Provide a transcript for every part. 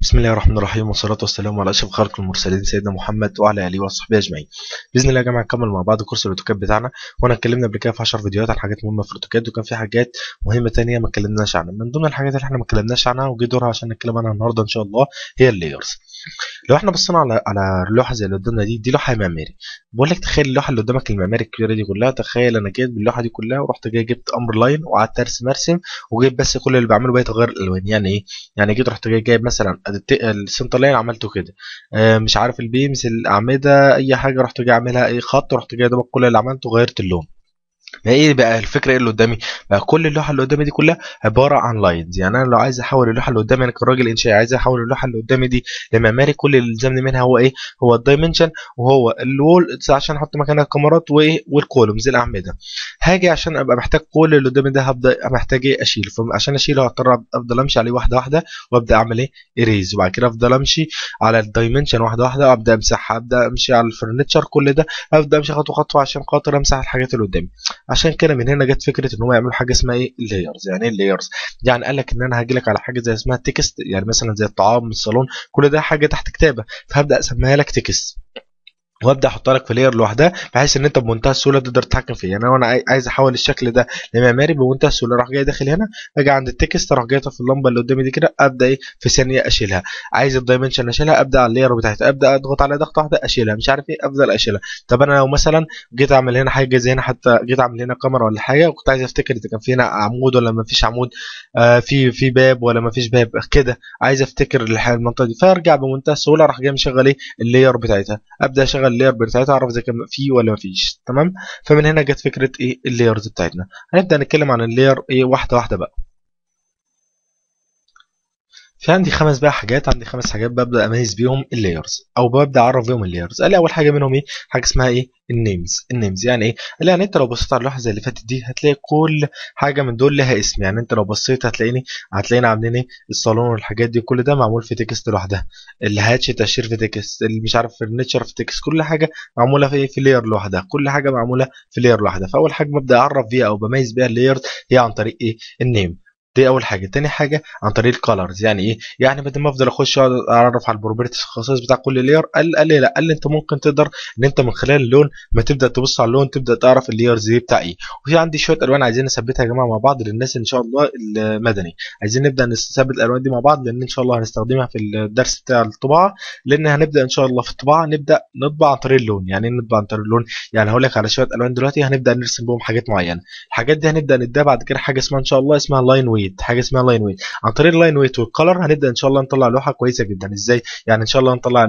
بسم الله الرحمن الرحيم والصلاة والسلام على أشرف خلق المرسلين سيدنا محمد وعلى آله وصحبه أجمعين. بإذن الله يا جماعة نكمل مع بعض كورس الأوتوكاد بتاعنا وأنا اتكلمنا قبل كده في 10 فيديوهات عن حاجات مهمة في الأوتوكاد وكان في حاجات مهمة تانية ما اتكلمناش عنها. من ضمن الحاجات اللي احنا ما اتكلمناش عنها وجه دورها عشان نتكلم عنها النهاردة إن شاء الله هي اللايرز. لو احنا بصينا على على اللوحة زي اللي قدامنا دي دي لوحة معماري. بقول لك تخيل اللوحة اللي قدامك المعماري الكبيرة دي كلها تخيل أنا جيت باللوحة دي كلها ورحت جاي جبت أمر لاين وقعدت أرسم أرسم وجيت بس كل اللي بعمله بقيت أغير الألوان يعني إيه؟ يعني جيت رحت جاي جايب مثلا السنتر لاين عملته كده آه مش عارف البيمز الاعمده اي حاجه رحت جاي اعملها اي خط رحت جاي دوبك كل اللي عملته غيرت اللون ما ايه بقى الفكره ايه اللي قدامي بقى كل اللوحه اللي قدامي دي كلها عباره عن لاينز يعني انا لو عايز احول اللوحه اللي قدامي انا كراجل انشائي عايز احول اللوحه اللي قدامي دي لمعماري كل اللي يلزمني منها هو ايه هو الدايمنشن وهو الوول عشان احط مكانها الكاميرات وايه والكولومز الاعمده هاجي عشان ابقى محتاج كل اللي قدامي ده هبدا محتاج ايه اشيله فعشان اشيله هضطر افضل امشي عليه واحده واحده وابدا اعمل ايه اريز وبعد كده افضل امشي على الدايمنشن واحده واحده وابدا امسحها ابدا امشي على الفرنتشر كل ده ابدا امشي خطوه خطوه عشان خاطر امسح الحاجات اللي قدامي عشان كده من هنا جت فكره ان هم يعملوا حاجه اسمها ايه اللايرز يعني ايه اللايرز يعني قال لك ان انا هاجي لك على حاجه زي اسمها تكست يعني مثلا زي الطعام الصالون كل ده حاجه تحت كتابه فهبدا اسميها لك تكست وابدا احطها لك في لاير لوحدها بحيث ان انت بمنتهى السهوله تقدر تتحكم فيه يعني انا عايز احول الشكل ده لمعماري بمنتهى السهوله اروح جاي داخل هنا اجي عند التكست اروح جاي في اللمبه اللي قدامي دي كده ابدا ايه في ثانيه اشيلها عايز الدايمنشن اشيلها ابدا على اللاير بتاعتها ابدا اضغط على ضغطه واحده اشيلها مش عارف ايه افضل اشيلها طب انا لو مثلا جيت اعمل هنا حاجه زي هنا حتى جيت اعمل هنا كاميرا ولا حاجه وكنت عايز افتكر اذا كان في هنا عمود ولا ما فيش عمود آه في في باب ولا ما فيش باب كده عايز افتكر المنطقه دي فارجع بمنتهى السهوله اروح جاي مشغل ايه اللاير بتاعتها ابدا اشغل اللاير بتاعتها اعرف اذا كان في ولا ما فيش تمام فمن هنا جت فكره ايه اللايرز بتاعتنا هنبدا نتكلم عن اللاير ايه واحده واحده بقى في عندي خمس بقى حاجات عندي خمس حاجات ببدا اميز بيهم اللايرز او ببدا اعرف بيهم اللايرز قال لي اول حاجه منهم ايه حاجه اسمها ايه النيمز النيمز يعني ايه قال لي يعني انت لو بصيت على اللوحه زي اللي فاتت دي هتلاقي كل حاجه من دول لها اسم يعني انت لو بصيت هتلاقيني هتلاقينا عاملين ايه الصالون والحاجات دي كل ده معمول في تكست لوحدها الهاتش تاشير في تكست اللي مش عارف النتشر في تكست كل حاجه معموله في في لاير لوحدها كل حاجه معموله في لاير لوحدها فاول حاجه ببدا اعرف بيها او بميز بيها اللايرز هي عن طريق ايه النيم دي اول حاجه تاني حاجه عن طريق الكالرز يعني ايه يعني بدل ما افضل اخش اقعد اعرف على البروبرتيز الخصائص بتاع كل لاير قال قال لي لا قال لي انت ممكن تقدر ان انت من خلال اللون ما تبدا تبص على اللون تبدا تعرف اللايرز دي بتاع ايه وفي عندي شويه الوان عايزين نثبتها يا جماعه مع بعض للناس ان شاء الله المدني عايزين نبدا نثبت الالوان دي مع بعض لان ان شاء الله هنستخدمها في الدرس بتاع الطباعه لان هنبدا ان شاء الله في الطباعه نبدا نطبع عن طريق اللون يعني ايه نطبع عن طريق اللون يعني هقول لك على شويه الوان دلوقتي هنبدا نرسم بهم حاجات معينه الحاجات دي هنبدا نديها بعد كده حاجه اسمها ان شاء الله اسمها لاين ويت حاجه اسمها لاين ويت عن طريق اللاين ويت والكلر هنبدا ان شاء الله نطلع لوحه كويسه جدا ازاي يعني ان شاء الله نطلع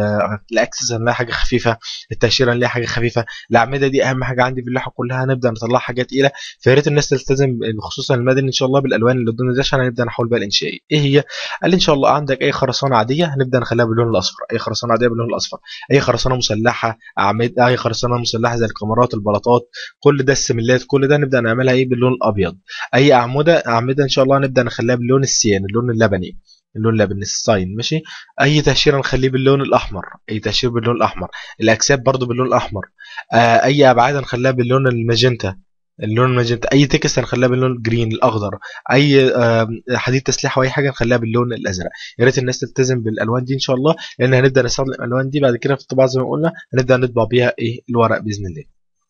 الاكسس هنلاقي حاجه خفيفه التاشيره هنلاقي حاجه خفيفه الاعمده دي اهم حاجه عندي في اللوحه كلها هنبدا نطلع حاجه تقيله فيا ريت الناس تلتزم خصوصا المدني ان شاء الله بالالوان اللي قدامنا دي عشان هنبدا نحول بقى الانشائي ايه هي قال لي ان شاء الله عندك اي خرسانه عاديه هنبدا نخليها باللون الاصفر اي خرسانه عاديه باللون الاصفر اي خرسانه مسلحه اعمده اي خرسانه مسلحه زي الكاميرات البلاطات كل ده السملات كل ده نبدا نعملها ايه باللون الابيض اي اعمده اعمده ان شاء الله نبدا نخليها باللون السيان اللون اللبني اللون اللبني الساين ماشي اي تهشيره نخليه باللون الاحمر اي تهشير باللون الاحمر الاكساب برضو باللون الاحمر آه اي ابعاد نخليها باللون الماجنتا اللون الماجنتا اي تكست هنخليها باللون الجرين الاخضر اي آه حديد تسليح او اي حاجه نخليها باللون الازرق يا ريت الناس تلتزم بالالوان دي ان شاء الله لان هنبدا نستخدم الالوان دي بعد كده في الطباعه زي ما قلنا هنبدا نطبع بيها ايه الورق باذن الله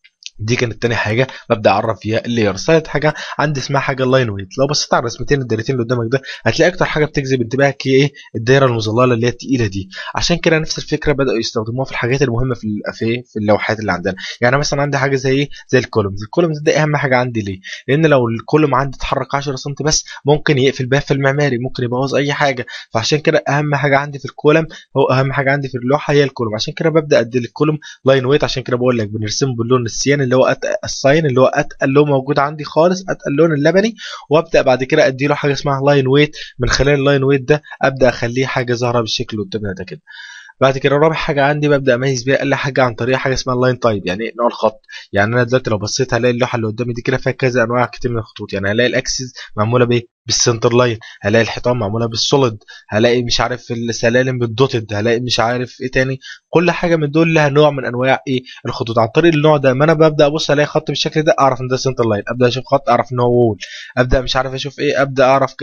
دي كانت تاني حاجه ببدا اعرف فيها اللايرز ثالث حاجه عندي اسمها حاجه اللاين ويت لو بصيت على الرسمتين الدايرتين اللي قدامك ده هتلاقي اكتر حاجه بتجذب انتباهك هي ايه الدايره المظلله اللي هي التقيله دي عشان كده نفس الفكره بداوا يستخدموها في الحاجات المهمه في في في اللوحات اللي عندنا يعني مثلا عندي حاجه زي ايه زي الكولومز الكولومز ده اهم حاجه عندي ليه لان لو الكولوم عندي اتحرك 10 سم بس ممكن يقفل باب في المعماري ممكن يبوظ اي حاجه فعشان كده اهم حاجه عندي في الكولم هو اهم حاجه عندي في اللوحه هي الكولوم عشان كده ببدا ادي الكولوم لاين ويت عشان كده بقول لك بنرسمه باللون السيان اللي هو الساين اللي هو اتقل لون موجود عندي خالص اتقل لون اللبني وابدا بعد كده ادي له حاجه اسمها لاين ويت من خلال اللاين ويت ده ابدا اخليه حاجه ظاهره بالشكل اللي قدامنا ده كده بعد كده رابع حاجه عندي ببدا اميز بيها اقل حاجه عن طريق حاجه اسمها اللاين تايب يعني ايه نوع الخط يعني انا دلوقتي لو بصيت هلاقي اللوحه اللي قدامي دي كده فيها كذا انواع كتير من الخطوط يعني هلاقي الاكسس معموله بايه بالسنتر لاين هلاقي الحيطان معموله بالسوليد هلاقي مش عارف السلالم بالدوتد هلاقي مش عارف ايه تاني كل حاجه من دول لها نوع من انواع ايه الخطوط عن طريق النوع ده ما انا ببدا ابص الاقي خط بالشكل ده اعرف ان ده سنتر لاين ابدا اشوف خط اعرف ان هو وول ابدا مش عارف اشوف ايه ابدا اعرف كذا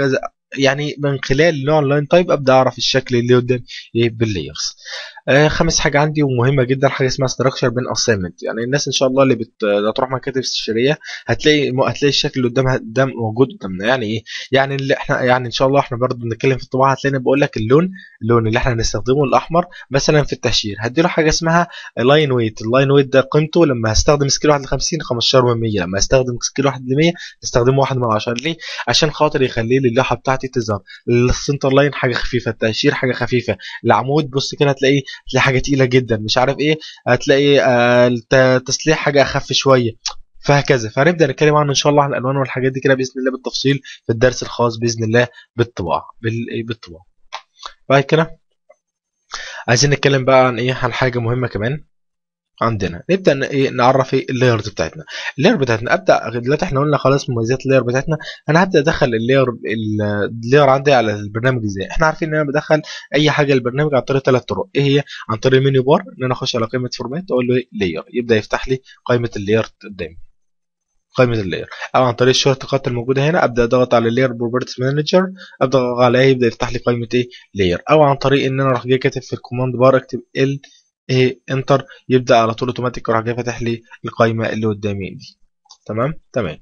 يعني من خلال النوع اللاين تايب ابدا اعرف الشكل اللي قدام ايه باللايرز آه خامس حاجه عندي ومهمه جدا حاجه اسمها ستراكشر بين اساينمنت يعني الناس ان شاء الله اللي بت... هتروح مكاتب استشاريه هتلاقي هتلاقي الشكل اللي قدامها قدام موجود قدامنا يعني ايه يعني اللي احنا يعني ان شاء الله احنا برضه بنتكلم في الطباعه هتلاقينا بقول لك اللون اللون اللي احنا هنستخدمه الاحمر مثلا في التهشير هديله حاجه اسمها لاين ويت اللاين ويت ده قيمته لما هستخدم سكيل 1 ل 50 15 من 100 لما هستخدم سكيل 1 ل 100 استخدمه 1 من 10 ليه عشان خاطر يخلي لي اللوحه بتاعتي تظهر السنتر لاين حاجه خفيفه التهشير حاجه خفيفه العمود بص كده هتلاقيه هتلاقي حاجه تقيله جدا مش عارف ايه هتلاقي آه التسليح حاجه اخف شويه فهكذا فهنبدا نتكلم عنه ان شاء الله عن الالوان والحاجات دي كده باذن الله بالتفصيل في الدرس الخاص باذن الله بالطباعه بالطباعه بعد كده عايزين نتكلم بقى عن ايه عن حاجه مهمه كمان عندنا نبدا ايه نعرف ايه اللايرز بتاعتنا اللاير بتاعتنا ابدا دلوقتي احنا قلنا خلاص مميزات اللاير بتاعتنا انا هبدا ادخل اللاير اللاير عندي على البرنامج ازاي احنا عارفين ان انا بدخل اي حاجه للبرنامج عن طريق ثلاث طرق ايه هي عن طريق المنيو بار ان انا اخش على قائمه فورمات واقول له لاير يبدا يفتح لي قائمه اللاير قدامي قائمه اللاير او عن طريق الشورت كات الموجوده هنا ابدا اضغط على اللاير بروبرتيز مانجر ابدا اضغط عليها يبدا يفتح لي قائمه ايه لاير او عن طريق ان انا اروح جاي كاتب في الكوماند بار اكتب ال ايه انتر يبدا على طول اوتوماتيك يروح جاي فاتح لي القائمه اللي قدامي دي تمام تمام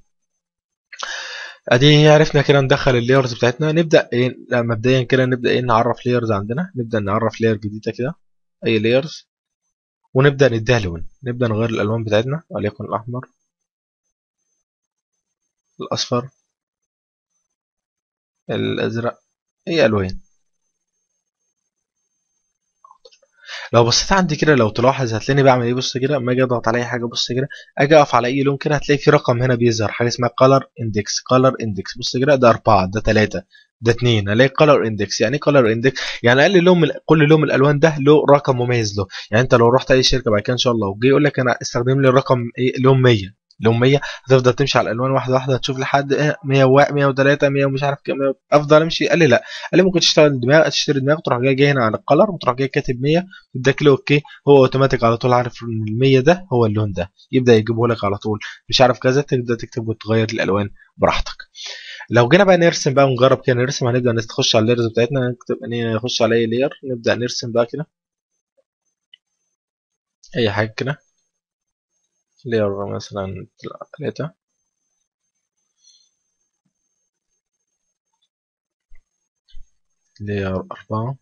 ادي عرفنا كده ندخل اللايرز بتاعتنا نبدا ايه مبدئيا كده نبدا ايه نعرف لايرز عندنا نبدا نعرف لاير جديده كده اي لايرز ونبدا نديها لون نبدا نغير الالوان بتاعتنا وليكن الاحمر الاصفر الازرق اي الوان لو بصيت عندي كده لو تلاحظ هتلاقيني بعمل ايه بص كده اما اجي اضغط على اي حاجه بص كده اجي اقف على اي لون كده هتلاقي في رقم هنا بيظهر حاجه اسمها color index color index بص كده ده 4 ده 3 ده 2 الاقي color index يعني ايه color index يعني اقل لون من كل لون من الالوان ده له رقم مميز له يعني انت لو رحت اي شركه بعد كده ان شاء الله وجي يقول لك انا استخدم لي الرقم ايه لون 100 لون 100 هتفضل تمشي على الالوان واحده واحده هتشوف لحد ايه 100 103 100 ومش عارف كام افضل امشي قال لي لا قال لي ممكن تشتغل دماغ تشتري دماغ تروح جاي جاي هنا على القلر وتروح جاي كاتب 100 تديك له اوكي هو اوتوماتيك على طول عارف ان ال 100 ده هو اللون ده يبدا يجيبه لك على طول مش عارف كذا تبدا تكتب وتغير الالوان براحتك لو جينا بقى نرسم بقى ونجرب كده نرسم هنبدا نخش على اللايرز بتاعتنا نكتب نخش على اي لاير نبدا نرسم بقى كده اي حاجه كده layer مثلا ثلاثة layer أربعة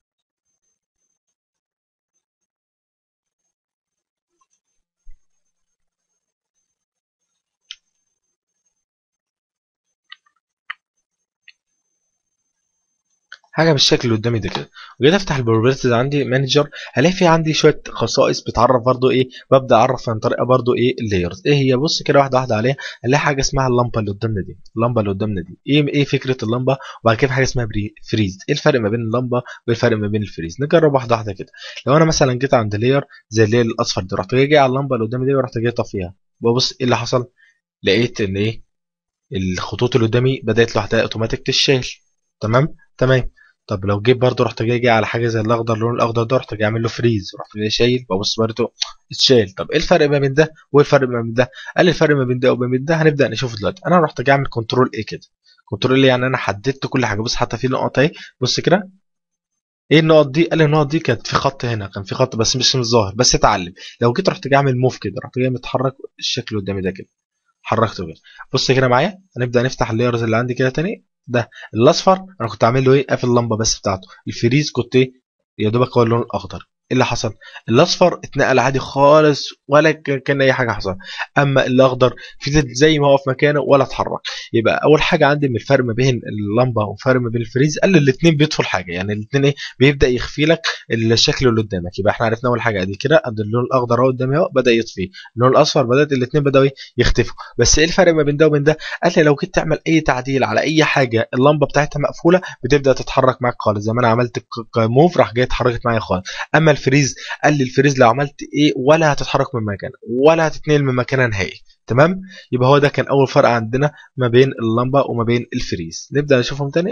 حاجه بالشكل اللي قدامي ده كده وجيت افتح البروبرتيز عندي مانجر هلاقي في عندي شويه خصائص بتعرف برضو ايه ببدا اعرف عن طريقه برضو ايه اللايرز ايه هي بص كده واحده واحده عليها هنلاقي حاجه اسمها اللمبه اللي قدامنا دي اللمبه اللي قدامنا دي ايه ايه فكره اللمبه وبعد كده في حاجه اسمها فريز ايه الفرق ما بين اللمبه والفرق ما بين الفريز نجرب واحده واحده كده لو انا مثلا جيت عند لاير زي اللي الاصفر ده رحت جاي على اللمبه اللي قدامي دي ورحت جاي طافيها ببص ايه اللي حصل لقيت ان ايه الخطوط اللي قدامي بدات لوحدها اوتوماتيك تشال تمام تمام طب لو جيت برضه رحت جاي جاي على حاجه زي الاخضر اللون الاخضر ده رحت جاي عامل له فريز رحت جاي شايل ببص برضه اتشال طب ايه الفرق ما بين ده وايه الفرق ما بين ده قال لي الفرق ما بين ده وما بين ده هنبدا نشوفه دلوقتي انا رحت جاي اعمل كنترول ايه كده كنترول ايه يعني انا حددت كل حاجه بص حتى في نقط اهي بص كده ايه النقط دي قال لي النقط دي كانت في خط هنا كان في خط بس مش ظاهر بس اتعلم لو جيت رحت جاي اعمل موف كده رحت جاي متحرك الشكل قدامي ده كده حركته كده بص كده معايا هنبدا نفتح اللايرز اللي عندي كده تاني ده الاصفر انا كنت عامل له ايه قافل اللمبه بس بتاعته الفريز كنت ايه يا دوبك هو اللون الاخضر ايه اللي حصل الاصفر اتنقل عادي خالص ولا كان اي حاجه حصل اما الاخضر فضل زي ما هو في مكانه ولا اتحرك يبقى اول حاجه عندي من الفرق ما بين اللمبه والفرق ما بين الفريز قال الاثنين بيطفوا الحاجه يعني الاثنين ايه بيبدا يخفي لك الشكل اللي قدامك يبقى احنا عرفنا اول حاجه ادي كده قد اللون الاخضر اهو قدامي اهو بدا يطفي اللون الاصفر بدات الاثنين بداوا يختفوا بس ايه الفرق ما بين ده وبين ده قال لي لو جيت تعمل اي تعديل على اي حاجه اللمبه بتاعتها مقفوله بتبدا تتحرك معاك خالص زي ما انا عملت موف راح جاي اتحركت معايا خالص اما الفريز قال لي الفريز لو عملت ايه ولا هتتحرك من مكانها ولا هتتنقل من مكانها نهائي تمام يبقى هو ده كان اول فرق عندنا ما بين اللمبه وما بين الفريز نبدا نشوفهم تاني اهو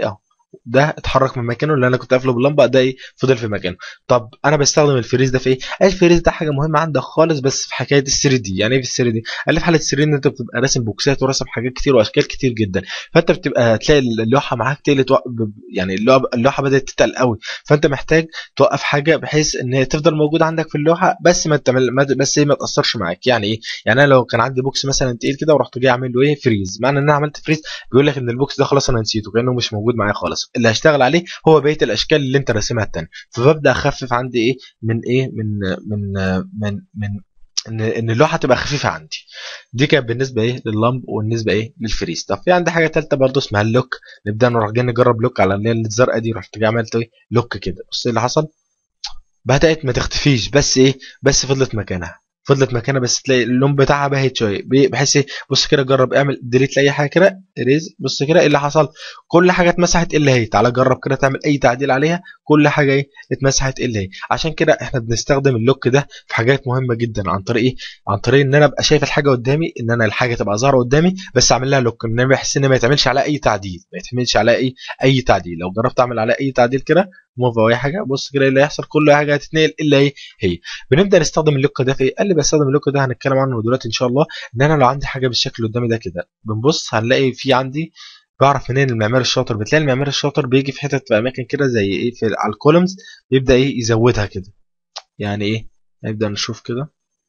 ده اتحرك من مكانه اللي انا كنت قافله باللمبه ده ايه فضل في مكانه طب انا بستخدم الفريز ده في ايه الفريز ده حاجه مهمه عندك خالص بس في حكايه السري دي يعني ايه في السري دي قال لي في حاله السري ان انت بتبقى راسم بوكسات وراسم حاجات كتير واشكال كتير جدا فانت بتبقى تلاقي اللوحه معاك تقلت يعني اللوحه بدات تتقل قوي فانت محتاج توقف حاجه بحيث ان هي تفضل موجوده عندك في اللوحه بس ما تعمل بس ما تاثرش معاك يعني ايه يعني انا لو كان عندي بوكس مثلا تقيل كده ورحت جاي اعمل له ايه فريز معنى ان انا عملت فريز بيقول لك ان البوكس ده خلاص انا نسيته كانه مش موجود معايا خالص اللي هشتغل عليه هو بقيه الاشكال اللي انت راسمها التانية فببدا اخفف عندي ايه من ايه من من من من ان ان اللوحه تبقى خفيفه عندي دي كانت بالنسبه ايه لللمب وبالنسبه ايه للفريز طب في عندي حاجه ثالثه برضه اسمها اللوك نبدا نروح جاي نجرب لوك على اللي هي الزرقاء دي رحت جاي عملت ايه لوك كده بص ايه اللي حصل بدات ما تختفيش بس ايه بس فضلت مكانها فضلت مكانها بس تلاقي اللون بتاعها باهت شويه بحيث ايه بص كده جرب اعمل ديليت لاي حاجه كده اريز بص كده ايه اللي حصل كل حاجه اتمسحت الا هي تعالى جرب كده تعمل اي تعديل عليها كل حاجه ايه اتمسحت الا هي عشان كده احنا بنستخدم اللوك ده في حاجات مهمه جدا عن طريق ايه عن طريق ان انا ابقى شايف الحاجه قدامي ان انا الحاجه تبقى ظاهره قدامي بس اعمل لها لوك ان انا بحس ان ما يتعملش عليها اي تعديل ما يتعملش عليها اي اي تعديل لو جربت اعمل عليها اي تعديل كده موف او اي حاجه بص كده ايه اللي هيحصل كل حاجه هتتنقل الا ايه هي بنبدا نستخدم اللوك ده في ايه قال لي بستخدم اللوك ده هنتكلم عنه دلوقتي ان شاء الله ان انا لو عندي حاجه بالشكل قدامي ده كده بنبص هنلاقي في عندي بعرف منين المعمار الشاطر بتلاقي المعمار الشاطر بيجي في حتت في اماكن كده زي ايه في على الكولومز بيبدا ايه يزودها كده يعني ايه نبدا نشوف كده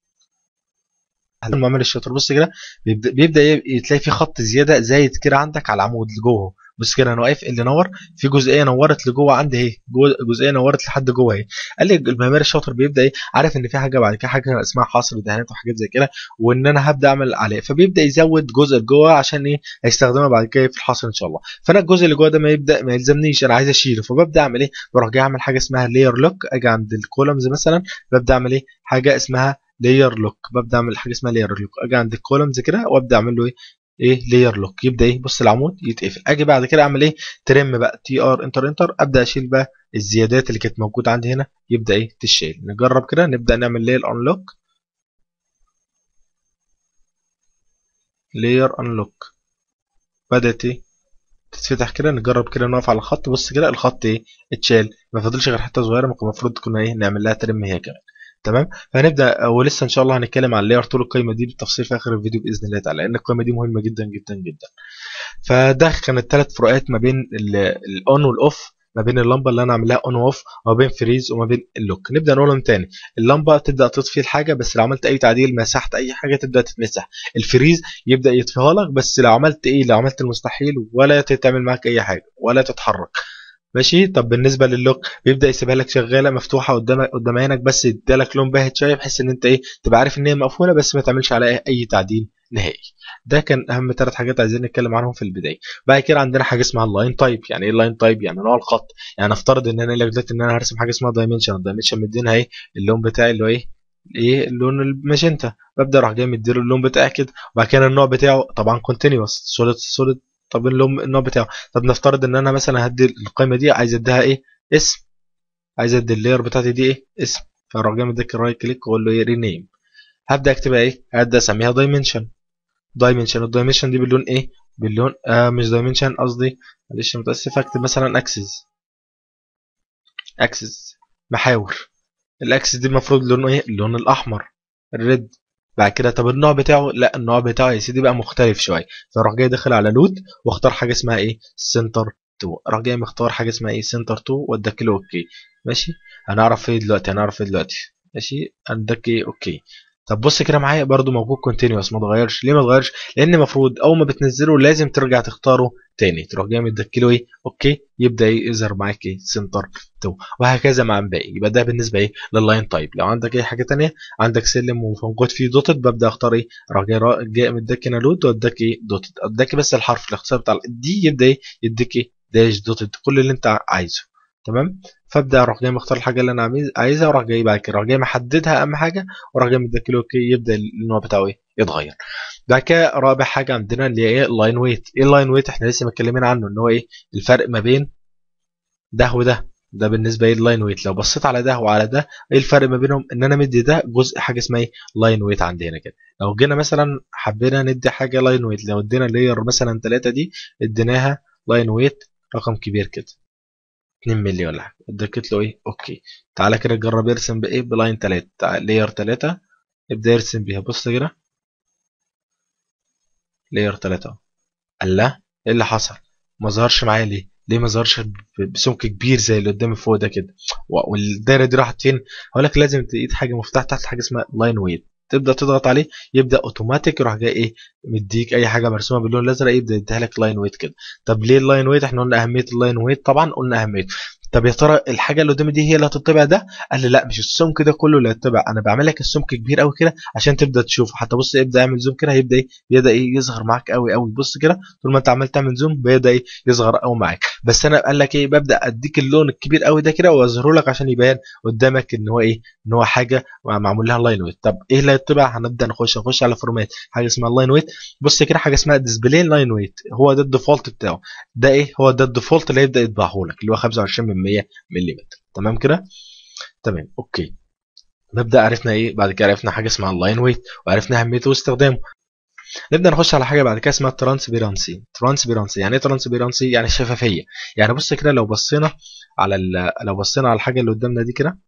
المعمار الشاطر بص كده بيبدا بيبدا تلاقي في خط زياده زايد كده عندك على العمود اللي جوه بص كده انا واقف اللي نور في جزئيه نورت لجوه عندي اهي جزئيه نورت لحد جوه اهي قال لي المعماري الشاطر بيبدا ايه عارف ان في حاجه بعد كده حاجه اسمها حصر دهانات وحاجات زي كده وان انا هبدا اعمل عليه فبيبدا يزود جزء لجوه عشان ايه هيستخدمها بعد كده في الحصر ان شاء الله فانا الجزء اللي جوه ده ما يبدا ما يلزمنيش انا عايز اشيله فببدا اعمل ايه بروح جاي اعمل حاجه اسمها لاير لوك اجي عند الكولمز مثلا ببدا اعمل ايه حاجه اسمها لاير لوك ببدا اعمل حاجه اسمها لاير لوك اجي عند الكولمز كده وابدا اعمل له ايه ايه لاير لوك يبدا ايه بص العمود يتقفل اجي بعد كده اعمل ايه ترم بقى تي ار انتر انتر ابدا اشيل بقى الزيادات اللي كانت موجوده عندي هنا يبدا ايه تشيل نجرب كده نبدا نعمل لاير انلوك لاير انلوك بدات ايه تتفتح كده نجرب كده نقف على الخط بص كده الخط ايه اتشال ما فاضلش غير حته صغيره ما المفروض كنا ايه نعمل لها ترم هي كمان تمام فهنبدا ولسه ان شاء الله هنتكلم عن اللاير طول القائمه دي بالتفصيل في اخر الفيديو باذن الله تعالى لان القائمه دي مهمه جدا جدا جدا فده كانت ثلاث فروقات ما بين الاون والاوف ما بين اللمبه اللي انا عاملها اون واوف وما بين فريز وما بين اللوك نبدا نقولهم تاني اللمبه تبدا تطفي الحاجه بس لو عملت اي تعديل مسحت اي حاجه تبدا تتمسح الفريز يبدا يطفيها لك بس لو عملت ايه لو عملت المستحيل ولا تتعمل معاك اي حاجه ولا تتحرك ماشي طب بالنسبه للوك بيبدا يسيبها لك شغاله مفتوحه قدام قدام عينك بس يديلك لون باهت شويه بحيث ان انت ايه تبقى عارف ان هي مقفوله بس ما تعملش عليها اي تعديل نهائي ده كان اهم ثلاث حاجات عايزين نتكلم عنهم في البدايه بعد كده عندنا حاجه اسمها اللاين تايب يعني ايه اللاين تايب يعني نوع الخط يعني نفترض ان انا دلوقتي ان انا هرسم حاجه اسمها دايمنشن الدايمنشن مدينها ايه اللون بتاعي اللي هو ايه ايه اللون الماجنتا ببدا اروح جاي مديله اللون بتاعي كده وبعد كده النوع بتاعه طبعا كونتينوس سوليد سوليد طب اللون النوع بتاعه طب نفترض ان انا مثلا هدي القائمه دي عايز اديها ايه اسم عايز ادي اللاير بتاعتي دي ايه اسم فاروح جاي مديك الرايت كليك واقول له ايه رينيم هبدا اكتبها ايه هبدا اسميها دايمنشن دايمنشن الدايمنشن دي باللون ايه باللون آه مش دايمنشن قصدي معلش متاسف اكتب مثلا اكسس اكسس محاور الاكسس دي المفروض لونه ايه اللون الاحمر الريد بعد كده طب النوع بتاعه لا النوع بتاعه يا سيدي بقى مختلف شويه فاروح جاي داخل على لود واختار حاجه اسمها ايه سنتر 2 اروح جاي مختار حاجه اسمها ايه سنتر 2 وادك له اوكي ماشي هنعرف ايه دلوقتي هنعرف ايه دلوقتي ماشي ادك ايه اوكي طب بص كده معايا برده موجود كونتينوس ما اتغيرش ليه ما اتغيرش لان المفروض اول ما بتنزله لازم ترجع تختاره تاني تروح جاي مدكله ايه اوكي يبدا يظهر معاك ايه سنتر 2 وهكذا مع الباقي يبقى ده بالنسبه ايه لللاين تايب لو عندك اي حاجه تانية عندك سلم وموجود فيه دوتد ببدا اختار ايه راح جاي جاي مدك هنا لود واداك ايه دوتد اداك بس الحرف الاختصار بتاع دي يبدا ايه يديك ايه داش دوتد كل اللي انت عايزه تمام فابدا اروح جاي مختار الحاجه اللي انا عايزها واروح جاي بعد كده اروح جاي محددها اهم حاجه واروح جاي مديله اوكي يبدا النوع بتاعه ايه يتغير بعد كده رابع حاجه عندنا اللي هي ايه اللاين ويت ايه اللاين ويت احنا لسه متكلمين عنه ان هو ايه الفرق ما بين ده وده ده بالنسبه ايه اللاين ويت لو بصيت على ده وعلى ده ايه الفرق ما بينهم ان انا مدي ده جزء حاجه اسمها ايه لاين ويت عندي هنا كده لو جينا مثلا حبينا ندي حاجه لاين ويت لو ادينا لاير مثلا 3 دي اديناها لاين ويت رقم كبير كده 2 مللي ولا حاجه اديت له ايه اوكي تعالى كده جرب ارسم بايه بلاين 3 لاير 3 ابدا يرسم بيها بص كده لاير 3 اهو الله ايه اللي حصل ما ظهرش معايا ليه ليه ما ظهرش بسمك كبير زي اللي قدامي فوق ده كده والدايره دي راحت فين هقول لك لازم تقيت حاجه مفتاح تحت حاجه اسمها لاين ويت تبدا تضغط عليه يبدا اوتوماتيك يروح جاي ايه مديك اي حاجه مرسومه باللون الازرق يبدا يديها لك لاين ويت كده طب ليه اللاين ويت احنا قلنا اهميه اللاين ويت طبعا قلنا اهميته طب يا ترى الحاجه اللي قدامي دي هي اللي هتطبع ده قال لي لا مش السمك ده كله اللي هيطبع انا بعمل لك السمك كبير قوي كده عشان تبدا تشوفه حتى بص يبدا يعمل زوم كده هيبدا ايه بيبدا ايه يظهر معاك قوي قوي بص كده طول ما انت عمال تعمل زوم بيبدا ايه يصغر قوي معاك بس انا قال لك ايه ببدا اديك اللون الكبير قوي ده كده واظهره لك عشان يبان قدامك ان هو ايه ان هو حاجه معمول لها لاين ويت طب ايه اللي هيطبع هنبدا نخش نخش على فورمات حاجه اسمها لاين ويت بص كده حاجه اسمها ديسبلاي لاين ويت هو ده الديفولت بتاعه ده ايه هو ده الديفولت اللي هيبدا يطبعه لك اللي هو 25 من 100 ملم تمام كده تمام اوكي نبدا عرفنا ايه بعد كده عرفنا حاجه اسمها اللاين ويت وعرفنا اهميته واستخدامه نبدا نخش على حاجه بعد كده اسمها ترانسبيرانسي ترانسبيرانسي يعني ايه ترانسبيرانسي يعني شفافيه يعني بص كده لو بصينا على لو بصينا على الحاجه اللي قدامنا دي كده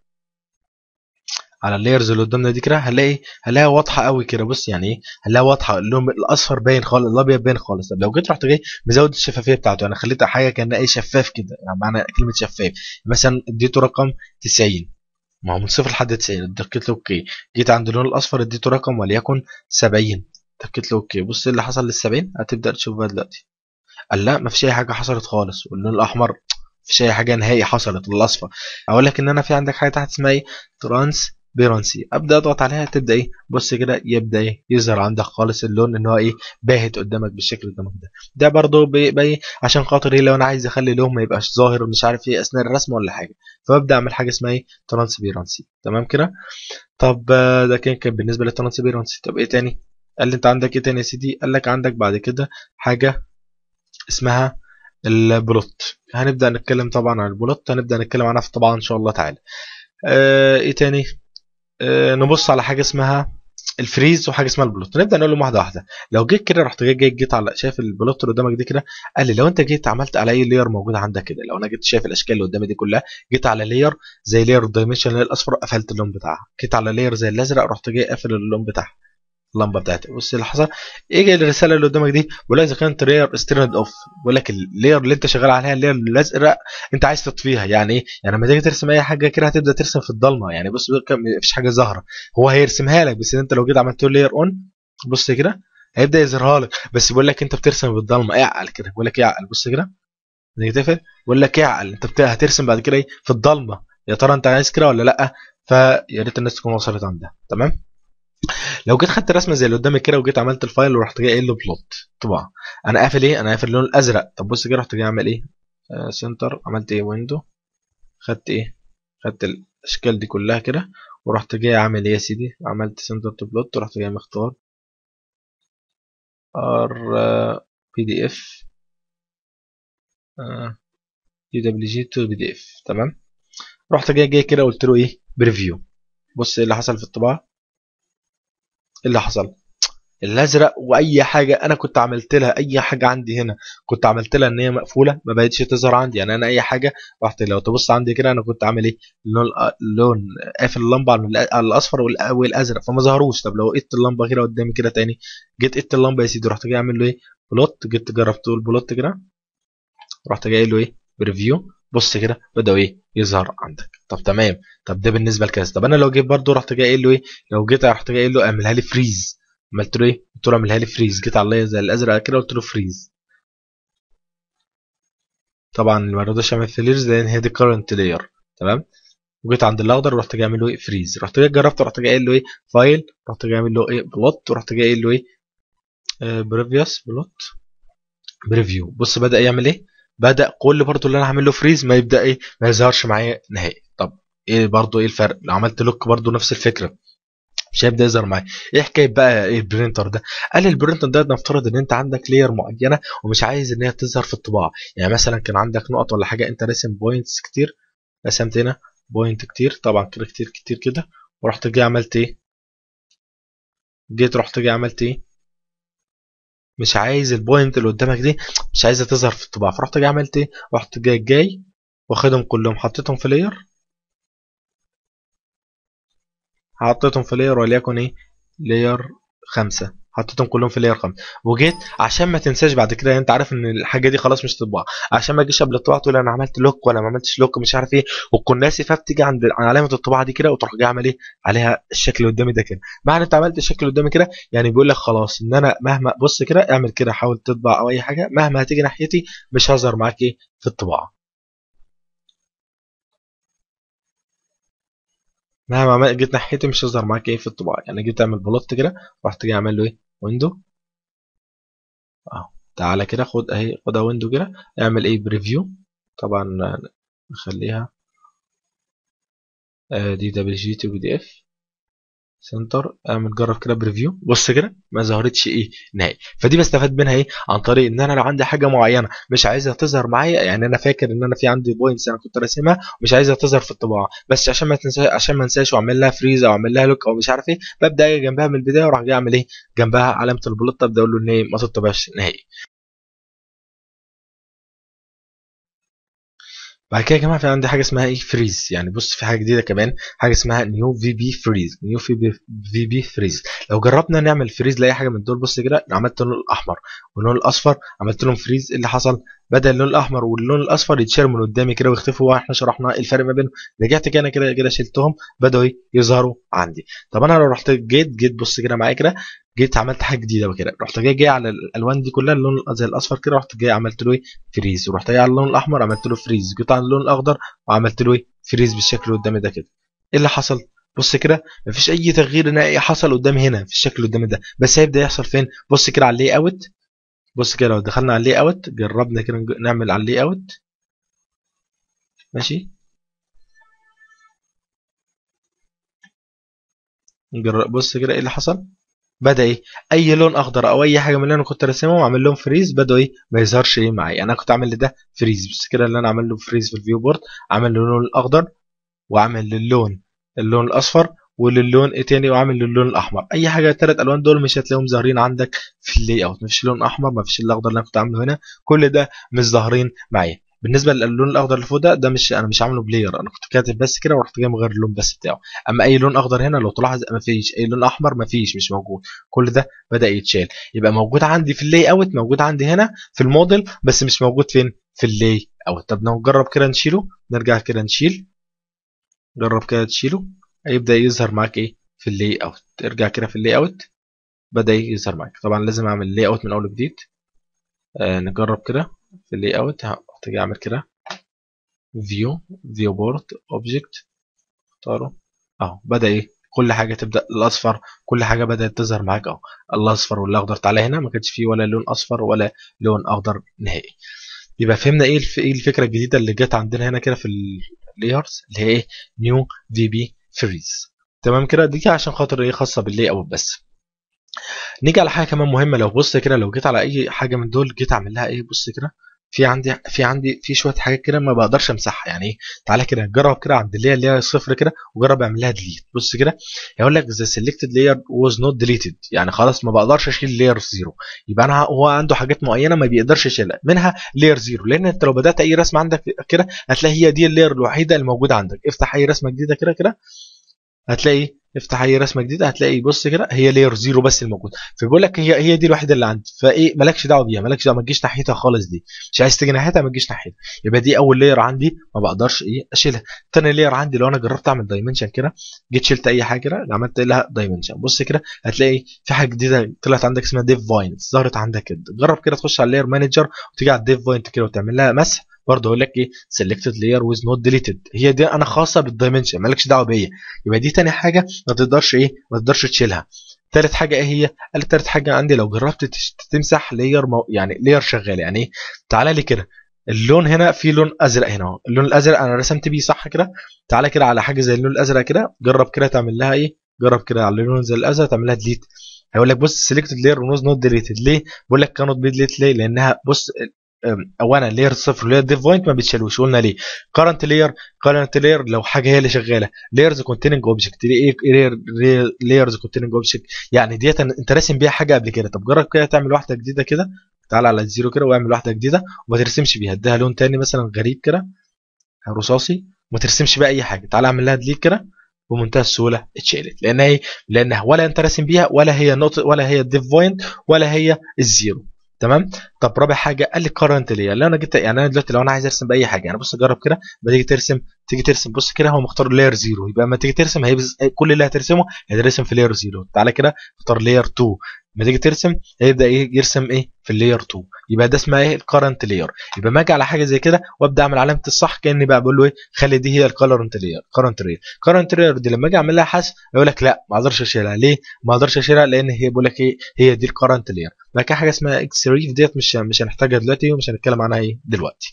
على اللايرز اللي قدامنا دي كده هنلاقي هنلاقيها واضحه قوي كده بص يعني ايه هنلاقيها واضحه اللون الاصفر باين خالص الابيض باين خالص طب لو جيت رحت جاي مزود الشفافيه بتاعته انا خليتها حاجه كانها ايه شفاف كده يعني معنى كلمه شفاف مثلا اديته رقم 90 ما هو من صفر لحد 90 اديت له اوكي جيت عند اللون الاصفر اديته رقم وليكن 70 اديت له اوكي بص اللي حصل لل 70 هتبدا تشوف بقى دلوقتي قال لا ما فيش اي حاجه حصلت خالص واللون الاحمر مفيش اي حاجه نهائي حصلت الاصفر اقول لك ان انا في عندك حاجه تحت اسمها ايه ترانس بيرانسي ابدا اضغط عليها تبدا ايه بص كده يبدا ايه يظهر عندك خالص اللون ان هو ايه باهت قدامك بالشكل قدامك ده ده برضه بي عشان خاطر ايه لو انا عايز اخلي اللون ما يبقاش ظاهر مش عارف ايه اثناء الرسم ولا حاجه فببدا اعمل حاجه اسمها ايه ترانسبيرانسي تمام كده طب ده كان كان بالنسبه للترانسبيرانسي طب ايه تاني قال لي انت عندك ايه تاني يا سيدي قال لك عندك بعد كده حاجه اسمها البلوت هنبدا نتكلم طبعا عن البلوت هنبدا نتكلم عنها طبعا ان شاء الله تعالى آه ايه تاني آه نبص على حاجه اسمها الفريز وحاجه اسمها البلوت نبدا نقول لهم واحده واحده لو جيت كده رحت جاي جيت, جيت على شايف البلوت اللي قدامك دي كده قال لي لو انت جيت عملت على اي لير موجود عندك كده لو انا جيت شايف الاشكال اللي قدامي دي كلها جيت على لير زي لير الدايمنشن اللي الاصفر قفلت اللون بتاعها جيت على لير زي الازرق رحت جاي قافل اللون بتاعها اللمبه بتاعتي بص اللي حصل ايه الرساله اللي قدامك دي بيقول لك اذا كانت لير ستيرند اوف بيقول لك اللير اللي انت شغال عليها اللير الازرق انت عايز تطفيها يعني ايه يعني لما تيجي ترسم اي حاجه كده هتبدا ترسم في الضلمه يعني بص مفيش حاجه ظاهره هو هيرسمها لك بس انت لو جيت عملت له لير اون بص كده هيبدا يظهرها لك بس بيقول لك انت بترسم بالضلمه اعقل كده بيقول لك اعقل بص كده تيجي تقفل بيقول لك اعقل انت بتا... هترسم بعد كده ايه في الضلمه يا ترى انت عايز كده ولا لا فيا ريت الناس تكون وصلت عندها تمام لو جيت خدت رسمه زي اللي قدامك كده وجيت عملت الفايل ورحت جاي قايل له بلوت طبعا انا قافل ايه انا قافل اللون الازرق طب بص كده رحت جاي اعمل ايه آه سنتر عملت ايه ويندو خدت ايه خدت الاشكال دي كلها كده ورحت جاي عامل ايه يا سيدي عملت سنتر تو بلوت ورحت جاي مختار ار بي دي اف يو دبليو جي تو بي دي اف تمام رحت جاي جاي كده قلت له ايه بريفيو بص ايه اللي حصل في الطباعه اللي حصل الازرق واي حاجه انا كنت عملت لها اي حاجه عندي هنا كنت عملت لها ان هي مقفوله ما بقتش تظهر عندي يعني انا اي حاجه رحت لو تبص عندي كده انا كنت عامل ايه اللون اللون قافل اللمبه على الاصفر والازرق فما ظهروش طب لو قيت اللمبه كده قدامي كده تاني جيت قيت اللمبه يا سيدي رحت جاي اعمل له ايه بلوت جيت جربت البلوت كده رحت جاي له ايه بريفيو بص كده بدأوا ايه يظهر عندك طب تمام طب ده بالنسبه لكذا طب انا لو جيت برده رحت جاي قايل له ايه لو جيت رحت جاي قايل له اعملها لي فريز عملت له ايه قلت له اعملها لي فريز جيت على زي الازرق كده قلت له فريز طبعا ما رضاش اعمل فيلرز لان هي دي كارنت لاير تمام وجيت عند الاخضر ورحت جاي اعمل له ايه فريز رحت جاي جربت رحت جاي قايل له ايه فايل رحت جاي اعمل له ايه بلوت ورحت جاي قايل له ايه بريفيوس بلوت بريفيو بص بدا يعمل ايه بدا كل برضو اللي انا هعمل له فريز ما يبدا ايه ما يظهرش معايا نهائي طب ايه برضو ايه الفرق لو عملت لوك برضو نفس الفكره مش هيبدا يظهر معايا ايه حكايه بقى ايه البرينتر ده قال لي البرينتر ده نفترض ان انت عندك لير معينه ومش عايز ان هي تظهر في الطباعه يعني مثلا كان عندك نقط ولا حاجه انت راسم بوينتس كتير رسمت هنا بوينت كتير طبعا كده كتير كتير كده ورحت جاي عملت ايه جيت رحت جاي عملت ايه مش عايز البوينت اللي قدامك دي مش عايزه تظهر في الطباعه فرحت جاي عملت ايه رحت جاي جاي واخدهم كلهم حطيتهم في لاير حطيتهم في لاير وليكن ايه لاير خمسة حطيتهم كلهم في لاير خمسة وجيت عشان ما تنساش بعد كده يعني انت عارف ان الحاجه دي خلاص مش تطبع عشان ما تجيش قبل الطباعه تقول انا عملت لوك ولا ما عملتش لوك مش عارف ايه وتكون ناسي فبتيجي عند عند علامه الطباعه دي كده وتروح جاي عامل ايه عليها الشكل اللي قدامي ده كده معنى انت عملت الشكل اللي قدامي كده يعني بيقول لك خلاص ان انا مهما بص كده اعمل كده حاول تطبع او اي حاجه مهما هتيجي ناحيتي مش هظهر معاك ايه في الطباعه مهما عمل- جيت ناحيتي مش هظهر معاك ايه في الطباعه يعني جيت اعمل بلوت كده رحت جاي اعمل له ايه ويندو اهو تعالى كده خد اهي خدها ويندو كده اعمل ايه بريفيو طبعا نخليها دي دبليو جي تي بي دي اف سنتر اعمل جرب كده بريفيو بص كده ما ظهرتش ايه نهائي فدي بستفاد منها ايه عن طريق ان انا لو عندي حاجه معينه مش عايزها تظهر معايا يعني انا فاكر ان انا في عندي بوينتس انا كنت راسمها ومش عايزها تظهر في الطباعه بس عشان ما تنساش عشان ما انساش واعمل لها فريز او اعمل لها لوك او مش عارف ايه ببدا اجي جنبها من البدايه واروح جاي اعمل ايه جنبها علامه البلوت ابدا اقول له ان ايه ما تطبعش نهائي بعد كده يا جماعه في عندي حاجه اسمها ايه فريز يعني بص في حاجه جديده كمان حاجه اسمها نيو في بي فريز نيو في بي في بي فريز لو جربنا نعمل فريز لاي حاجه من دول بص كده عملت اللون الاحمر واللون الاصفر عملت لهم فريز إيه اللي حصل بدا اللون الاحمر واللون الاصفر يتشال من قدامي كده ويختفوا واحنا شرحنا إيه الفرق ما بينهم رجعت كده كده كده شلتهم بداوا ايه يظهروا عندي طب انا لو رحت جيت جيت بص كده معايا كده جيت عملت حاجه جديده وكده رحت جاي جاي على الالوان دي كلها اللون زي الاصفر كده رحت جاي عملت له ايه فريز ورحت جاي على اللون الاحمر عملت له فريز جيت على اللون الاخضر وعملت له ايه فريز بالشكل اللي قدامي ده كده ايه اللي حصل بص كده مفيش اي تغيير نهائي حصل قدامي هنا في الشكل اللي قدامي ده بس هيبدا يحصل فين بص كده على اللاي اوت بص كده لو دخلنا على اللاي اوت جربنا كده نج- نعمل على اللاي اوت ماشي نجرب بص كده ايه اللي حصل بدا ايه اي لون اخضر او اي حاجه من اللي انا كنت راسمهم عامل لهم فريز بدأوا ايه ما يظهرش ايه معايا انا كنت عامل ده فريز بس كده اللي انا عامل له فريز في الفيو بورد عامل له اللون الاخضر وعامل للون اللون الاصفر وللون ايه تاني وعامل للون الاحمر اي حاجه الثلاث الوان دول مش هتلاقيهم ظاهرين عندك في اللاي اوت مفيش لون احمر مفيش الاخضر اللي انا كنت عامله هنا كل ده مش ظاهرين معايا بالنسبه للون الاخضر اللي فوق ده ده مش انا مش عامله بلاير انا كنت كاتب بس كده ورحت جاي مغير اللون بس بتاعه اما اي لون اخضر هنا لو تلاحظ مفيش اي لون احمر مفيش مش موجود كل ده بدا يتشال يبقى موجود عندي في اللاي اوت موجود عندي هنا في الموديل بس مش موجود فين في اللاي اوت طب لو نجرب كده نشيله نرجع كده نشيل جرب كده تشيله هيبدا يظهر معاك ايه في اللاي اوت ارجع كده في اللاي اوت بدا يظهر معاك طبعا لازم اعمل اللاي اوت من اول وجديد آه نجرب كده في اللاي اوت هتيجي اعمل كده فيو فيو بورد اوبجكت اختاره اهو بدا ايه كل حاجه تبدا الاصفر كل حاجه بدات تظهر معاك اهو الاصفر والاخضر تعالى هنا ما كانش فيه ولا لون اصفر ولا لون اخضر نهائي يبقى فهمنا ايه الف... ايه الفكره الجديده اللي جت عندنا هنا كده في اللايرز اللي هي ايه نيو في بي فريز تمام كده دي عشان خاطر ايه خاصه باللاي اوت بس نيجي على حاجه كمان مهمه لو بص كده لو جيت على اي حاجه من دول جيت اعمل لها ايه بص كده في عندي في عندي في شويه حاجات كده ما بقدرش امسحها يعني ايه تعالى كده جرب كده عند اللي هي اللي هي صفر كده وجرب اعمل لها ديليت بص كده هيقول لك the selected layer was not deleted يعني خلاص ما بقدرش اشيل layer زيرو يبقى انا هو عنده حاجات معينه ما بيقدرش يشيلها منها layer زيرو لان انت لو بدات اي رسمه عندك كده هتلاقي هي دي اللاير الوحيده اللي موجوده عندك افتح اي رسمه جديده كده كده هتلاقي افتح اي رسمه جديده هتلاقي بص كده هي لاير زيرو بس الموجود فبيقول لك هي هي دي الوحيده اللي عندي فايه مالكش دعوه بيها مالكش دعوه ما تجيش ناحيتها خالص دي مش عايز تيجي ناحيتها ما تجيش ناحيتها يبقى دي اول لاير عندي ما بقدرش ايه اشيلها تاني لاير عندي لو انا جربت اعمل دايمنشن كده جيت شلت اي حاجه كده عملت لها دايمنشن بص كده هتلاقي في حاجه جديده طلعت عندك اسمها ديف فاينز ظهرت عندك كده جرب كده تخش على اللاير مانجر وتيجي على الديف فاينت كده وتعمل لها مسح برضه يقول لك ايه selected layer with not deleted هي دي انا خاصه بالدايمنشن مالكش دعوه بيا يبقى دي تاني حاجه ما تقدرش ايه ما تقدرش تشيلها تالت حاجه ايه هي قال تالت حاجه عندي لو جربت تمسح لاير مو... يعني لاير شغال يعني ايه تعالى لي كده اللون هنا في لون ازرق هنا اهو اللون الازرق انا رسمت بيه صح كده تعالى كده على حاجه زي اللون الازرق كده جرب كده تعمل لها ايه جرب كده على اللون زي الازرق تعمل لها ديليت هيقول لك بص سيلكتد لاير ونوز نوت ديليتد ليه بقول لك كانوت بي ديليت ليه لانها بص اولا لاير صفر اللي هي الديف بوينت ما بيتشالوش قلنا ليه كرنت لاير كرنت لاير لو حاجه هي اللي شغاله لايرز كونتيننج اوبجكت ايه لايرز كونتيننج اوبجكت يعني ديت انت راسم بيها حاجه قبل كده طب جرب كده تعمل واحده جديده كده تعال على الزيرو كده واعمل واحده جديده وما ترسمش بيها اديها لون تاني مثلا غريب كده رصاصي وما ترسمش بيها اي حاجه تعال اعمل لها ديليت كده بمنتهى السهوله اتشالت لان هي لانها ولا انت راسم بيها ولا هي نقطه ولا هي الديف بوينت ولا هي الزيرو تمام طب رابع حاجه قال لي كارنت ليه اللي انا جيت يعني انا دلوقتي لو انا عايز ارسم باي حاجه يعني بص جرب كده لما تيجي ترسم تيجي ترسم بص كده هو مختار لاير زيرو يبقى لما تيجي ترسم هي كل اللي هترسمه هيترسم في لاير زيرو تعالى كده اختار لاير 2 لما تيجي ترسم هيبدا ايه يرسم ايه في اللاير 2 يبقى ده اسمها ايه الكرنت لاير يبقى ما اجي على حاجه زي كده وابدا اعمل علامه الصح كاني بقى بقول له ايه خلي دي هي الكرنت لاير كرنت لاير كرنت لاير دي لما اجي اعمل لها حذف يقول لك لا ما اقدرش اشيلها ليه ما اقدرش اشيلها لان هي بيقول لك ايه هي دي الكرنت لاير بعد كده حاجه اسمها اكس ريف ديت مش مش هنحتاجها دلوقتي ومش هنتكلم عنها ايه دلوقتي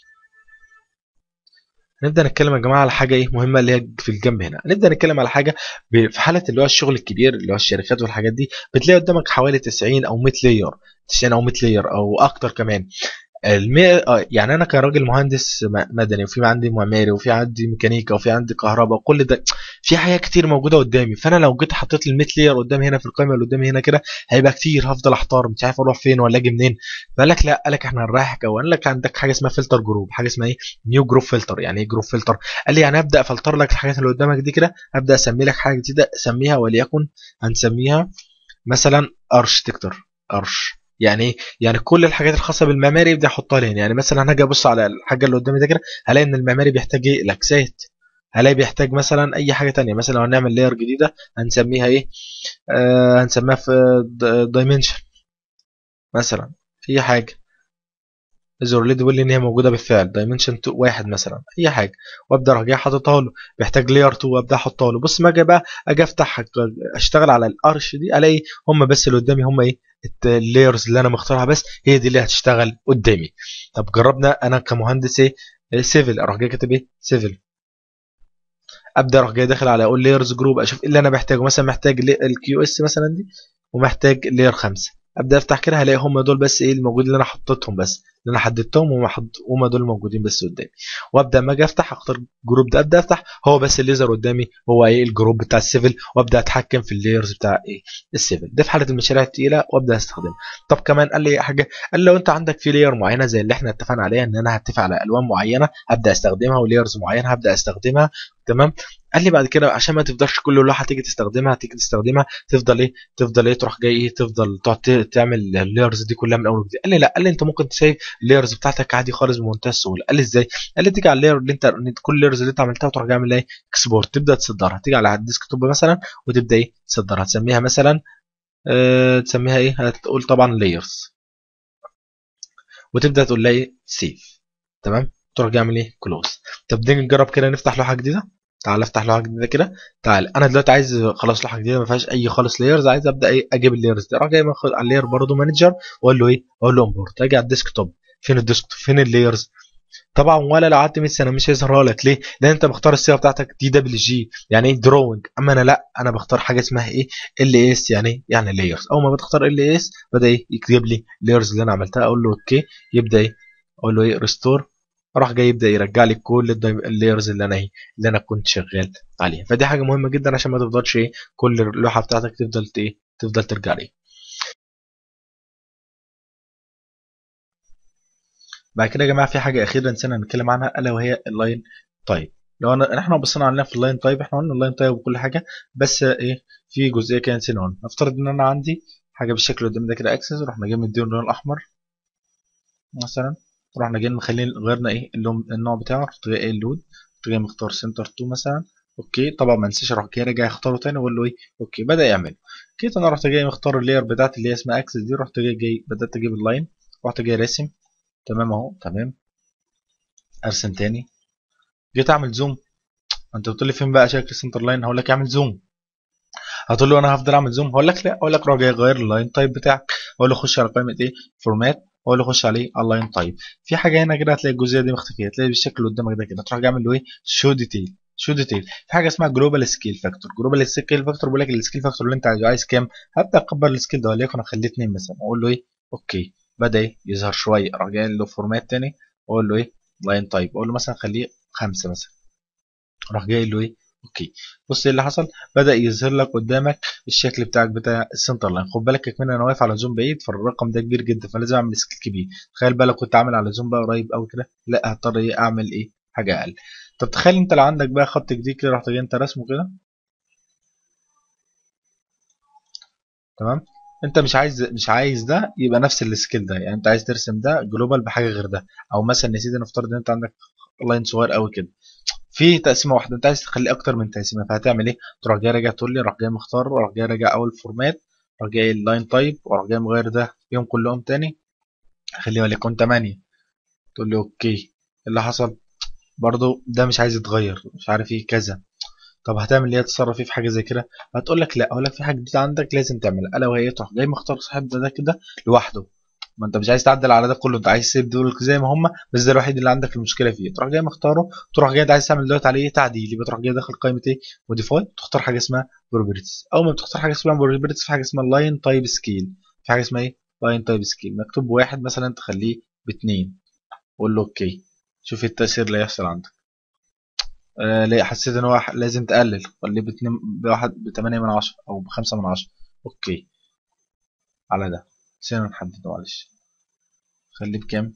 نبدا نتكلم يا جماعه على حاجه ايه مهمه اللي هي في الجنب هنا نبدا نتكلم على حاجه في حاله اللي هو الشغل الكبير اللي هو الشركات والحاجات دي بتلاقي قدامك حوالي 90 او 100 لاير 90 او 100 لاير او اكتر كمان المي... آه يعني انا كراجل مهندس مدني وفي عندي معماري وفي عندي ميكانيكا وفي عندي كهرباء كل ده في حاجات كتير موجوده قدامي فانا لو جيت حطيت ال 100 لير قدامي هنا في القائمه اللي قدامي هنا كده هيبقى كتير هفضل احتار مش عارف اروح فين ولا اجي منين فقال لك لا قال لك احنا هنريحك او قال لك عندك حاجه اسمها فلتر جروب حاجه اسمها ايه نيو جروب فلتر يعني ايه جروب فلتر قال لي يعني ابدا افلتر لك الحاجات اللي قدامك دي كده ابدا اسمي لك حاجه جديده اسميها وليكن هنسميها مثلا ارشتكتور ارش يعني ايه يعني كل الحاجات الخاصه بالمعماري يبدا يحطها لي هنا يعني مثلا انا هاجي ابص على الحاجه اللي قدامي ده كده هلاقي ان المعماري بيحتاج ايه لاكسات هلاقي بيحتاج مثلا اي حاجه تانية مثلا لو هنعمل لاير جديده هنسميها ايه آه هنسميها في دايمنشن مثلا اي حاجه از اوريدي بيقول لي ان هي موجوده بالفعل دايمنشن واحد مثلا اي حاجه وابدا اروح جاي حاططها له بيحتاج لاير 2 وابدا احطها له بص ما اجي بقى اجي افتح اشتغل على الارش دي الاقي هم بس اللي قدامي هم ايه اللايرز اللي انا مختارها بس هي دي اللي هتشتغل قدامي طب جربنا انا كمهندس ايه سيفل اروح جاي كاتب ايه سيفل ابدا اروح جاي داخل على اقول لايرز جروب اشوف ايه اللي انا محتاجه مثلا محتاج الكيو اس مثلا دي ومحتاج لاير 5 ابدا افتح كده هلاقي هم دول بس ايه الموجودين اللي انا حطيتهم بس اللي انا حددتهم وهم حد... هم دول الموجودين بس قدامي وابدا اما اجي افتح اختار جروب ده ابدا افتح هو بس الليزر قدامي هو ايه الجروب بتاع السيفل وابدا اتحكم في اللايرز بتاع ايه السيفل ده في حاله المشاريع الثقيله وابدا استخدمها طب كمان قال لي حاجه قال لو انت عندك في لاير معينه زي اللي احنا اتفقنا عليها ان انا هتفق على الوان معينه ابدا استخدمها ولايرز معينه هبدا استخدمها تمام قال لي بعد كده عشان ما تفضلش كل لوحه تيجي تستخدمها تيجي تستخدمها تفضل ايه تفضل ايه تروح جاي ايه تفضل تقعد تعمل اللايرز دي كلها من اول وجديد قال لي لا قال لي انت ممكن تسيب اللايرز بتاعتك عادي خالص بمنتهى السهوله قال لي ازاي قال لي تيجي على اللاير اللي انت كل اللايرز اللي انت عملتها وتروح جاي عامل ايه اكسبورت تبدا تصدرها تيجي على الديسك توب مثلا وتبدا ايه تصدرها تسميها مثلا اه تسميها ايه هتقول طبعا لايرز وتبدا تقول لها ايه سيف تمام تروح جاي عامل ايه كلوز طب نيجي نجرب كده نفتح لوحه جديده تعال افتح لوحه جديده كده تعال انا دلوقتي عايز خلاص لوحه جديده ما فيهاش اي خالص لايرز عايز ابدا ايه اجيب اللايرز دي اروح جاي باخد على اللاير برضه مانجر واقول له ايه اقول له امبورت اجي على الديسك توب فين الديسك توب فين اللايرز طبعا ولا لو قعدت 100 سنه مش هيظهرها لك ليه؟ لان انت مختار الصيغه بتاعتك دي دبليو جي يعني ايه دروينج اما انا لا انا بختار حاجه اسمها ايه ال اس يعني ايه؟ يعني لايرز اول ما بتختار ال اس بدا ايه يكتب لي اللايرز اللي انا عملتها اقول له اوكي يبدا ايه اقول له ايه ريستور راح جاي يبدا يرجع لي كل اللايرز اللي انا ايه اللي انا كنت شغال عليها فدي حاجه مهمه جدا عشان ما تفضلش ايه كل اللوحه بتاعتك تفضل ايه تفضل ترجع لي بعد كده يا جماعه في حاجه اخيره نسينا نتكلم عنها الا وهي اللاين تايب لو انا احنا بصينا علينا في اللاين تايب احنا قلنا اللاين تايب وكل حاجه بس ايه في جزئيه كده نسينا عنها نفترض ان انا عندي حاجه بالشكل اللي قدامي ده كده اكسس رحنا جايين مديله اللون الاحمر مثلا رحنا جايين مخلين غيرنا ايه اللون النوع بتاعه رحت جاي ايه اللود رحت جاي مختار سنتر 2 مثلا اوكي طبعا ما انساش اروح جاي راجع اختاره تاني واقول له ايه اوكي بدا يعمل كده انا رحت جاي مختار اللاير بتاعتي اللي هي اسمها اكسس دي رحت جاي جاي بدات اجيب اللاين رحت جاي راسم تمام اهو تمام ارسم تاني جيت اعمل زوم انت بتقول لي فين بقى شكل سنتر لاين هقول لك اعمل زوم هتقول له انا هفضل اعمل زوم هقول لك لا اقول لك روح جاي غير اللاين تايب بتاعك اقول له خش على قائمه ايه فورمات واقول له خش عليه اللاين تايب في حاجه هنا كده هتلاقي الجزئيه دي مختفيه هتلاقي بالشكل اللي قدامك ده كده تروح جاي عامل له ايه شو ديتيل شو ديتيل في حاجه اسمها جلوبال سكيل فاكتور جلوبال سكيل فاكتور بيقول لك السكيل فاكتور اللي انت عايزه عايز كام هبدا اكبر السكيل ده وليكن اخليه 2 مثلا اقول له ايه اوكي بدا ايه يظهر شويه اروح جاي له فورمات تاني واقول له ايه لاين تايب اقول له مثلا خليه خمسة مثلا اروح جاي له ايه اوكي بص ايه اللي حصل بدا يظهر لك قدامك الشكل بتاعك بتاع السنتر لاين خد بالك كمان انا واقف على زوم بعيد فالرقم ده كبير جدا فلازم اعمل سكيل كبير تخيل بقى لو كنت عامل على زوم بقى قريب قوي كده لا هضطر ايه اعمل ايه حاجه اقل طب تخيل انت لو عندك بقى خط جديد كده رحت جاي انت رسمه كده تمام انت مش عايز مش عايز ده يبقى نفس السكيل ده يعني انت عايز ترسم ده جلوبال بحاجه غير ده او مثلا نسيت نفترض ان انت عندك لاين صغير قوي كده في تقسيمه واحده انت عايز تخليه اكتر من تقسيمه فهتعمل ايه تروح جاي راجع تقول لي راح جاي مختار راح جاي راجع اول فورمات راح جاي اللاين تايب وراح جاي مغير ده فيهم كلهم تاني خليه وليكن 8 تقول لي اوكي اللي حصل برضو ده مش عايز يتغير مش عارف ايه كذا طب هتعمل ايه تتصرف فيه في حاجه زي كده هتقول لك لا اقول لك في حاجه جديده عندك لازم تعملها الا وهي تروح جاي مختار صاحب ده, ده كده لوحده ما انت مش عايز تعدل على ده كله انت عايز تسيب دول زي ما هم بس ده الوحيد اللي عندك المشكله فيه تروح جاي مختاره تروح جاي عايز تعمل دلوقتي عليه تعديل يبقى تروح جاي داخل قائمه ايه موديفاي تختار حاجه اسمها بروبرتيز اول ما بتختار حاجه اسمها بروبرتيز في حاجه اسمها لاين تايب سكيل في حاجه اسمها ايه لاين تايب سكيل مكتوب واحد مثلا تخليه باثنين قول له اوكي شوف التاثير اللي هيحصل عندك آه ليه حسيت ان هو لازم تقلل خليه باتنين بواحد بتمانية من عشرة او بخمسة من عشرة اوكي على ده نسينا نحدد معلش خليه بكام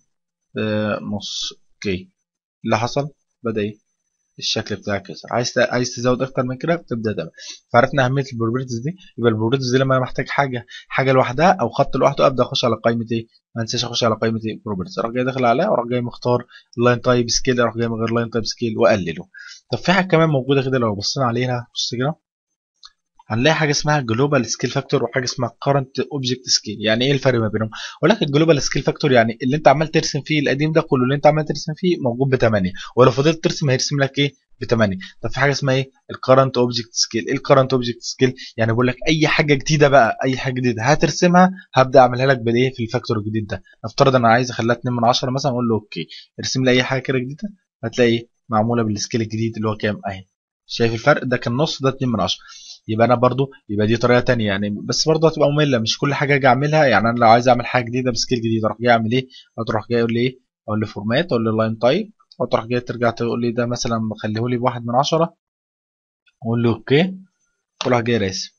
بنص اوكي اللي حصل بدا ايه الشكل بتاعك كده عايز عايز تزود اكتر من كده تبدا تعمل فعرفنا اهميه البروبرتيز دي يبقى البروبرتيز دي لما انا محتاج حاجه حاجه لوحدها او خط لوحده ابدا اخش على قائمه ايه ما انساش اخش على قائمه ايه بروبرتيز اروح جاي داخل عليها واروح جاي مختار لاين تايب سكيل اروح جاي من غير لاين تايب سكيل واقلله طب في حاجه كمان موجوده كده لو بصينا عليها بص كده هنلاقي حاجه اسمها جلوبال سكيل فاكتور وحاجه اسمها كارنت اوبجكت سكيل يعني ايه الفرق ما بينهم اقول لك الجلوبال سكيل فاكتور يعني اللي انت عمال ترسم فيه القديم ده كله اللي انت عمال ترسم فيه موجود ب 8 ولو فضلت ترسم هيرسم لك ايه ب 8 طب في حاجه اسمها ايه الكرنت اوبجكت سكيل ايه الكرنت اوبجكت سكيل يعني بقول لك اي حاجه جديده بقى اي حاجه جديده هترسمها هبدا اعملها لك بالايه في الفاكتور الجديد ده نفترض انا عايز اخليها 2 من 10 مثلا اقول له اوكي ارسم لي اي حاجه كده جديده هتلاقي معموله بالسكيل الجديد اللي هو كام اهي شايف الفرق ده كان نص ده 2 من 10 يبقى انا برضو يبقى دي طريقه تانية يعني بس برضو هتبقى ممله مش كل حاجه اجي اعملها يعني انا لو عايز اعمل حاجه جديده بسكيل جديد اروح جاي اعمل ايه هتروح جاي اقول لي ايه اقول له فورمات اقول له لاين تايب وتروح جاي ترجع تقول لي ده مثلا خليه لي بواحد من عشرة اقول له اوكي وراح جاي راسم